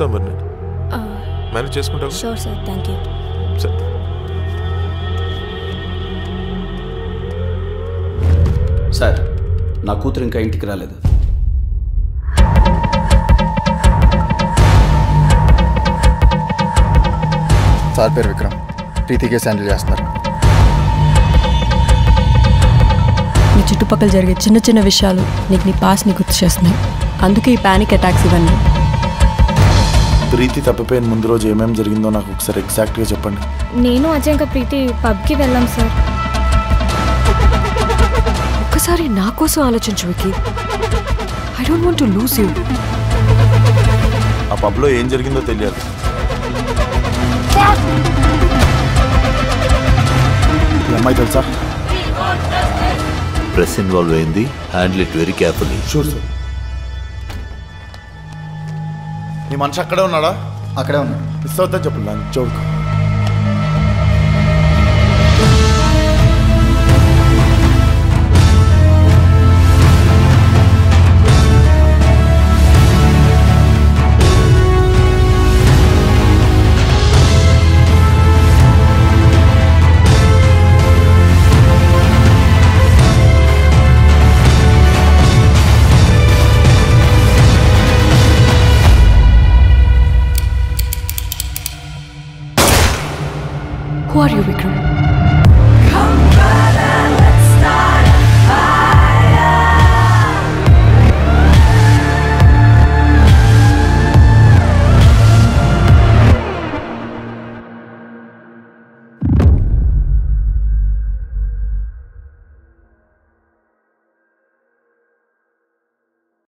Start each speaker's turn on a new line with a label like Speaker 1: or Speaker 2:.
Speaker 1: చెప్తాను మరి నేను మేనేజ్ చేసుకుంటావు
Speaker 2: షూర్ సార్ థ్యాంక్ యూ
Speaker 1: సరే
Speaker 3: సార్ నా కూతురు ఇంకా ఇంటికి రాలేదు
Speaker 4: సార్ పేరు విక్రమ్ ప్రీతి కేసు హ్యాండిల్ చేస్తున్నారు
Speaker 5: నీ చుట్టుపక్కల జరిగే చిన్న చిన్న విషయాలు నీకు నీ పాస్ని గుర్తు చేస్తున్నాయి అందుకే ఈ పానిక్ అటాక్స్ ఇవన్నీ
Speaker 6: ప్రీతి తప్పిపోయిన ముందు రోజు ఏమేమి జరిగిందో నాకు ఒకసారి ఎగ్జాక్ట్గా చెప్పండి
Speaker 2: నేను అజయ్ ఇంకా ప్రీతి పబ్కి వెళ్ళాం సార్
Speaker 7: ఒక్కసారి నా కోసం ఆలోచించు Vicky I don't want to lose you
Speaker 6: ఆ పబ్లో ఏం జరిగిందో తెలియాలి ఈ అమ్మాయి తెలుసా
Speaker 8: ప్రెస్ ఇన్వాల్వ్ అయింది handle it very carefully
Speaker 6: sure sir నీ మనిషి అక్కడే ఉన్నాడా
Speaker 4: అక్కడే ఉన్నాడు
Speaker 6: మిస్ అవుతా చెప్పు నన్ను చూడుకో
Speaker 7: హూ ఆర్ యూ విక్రమ్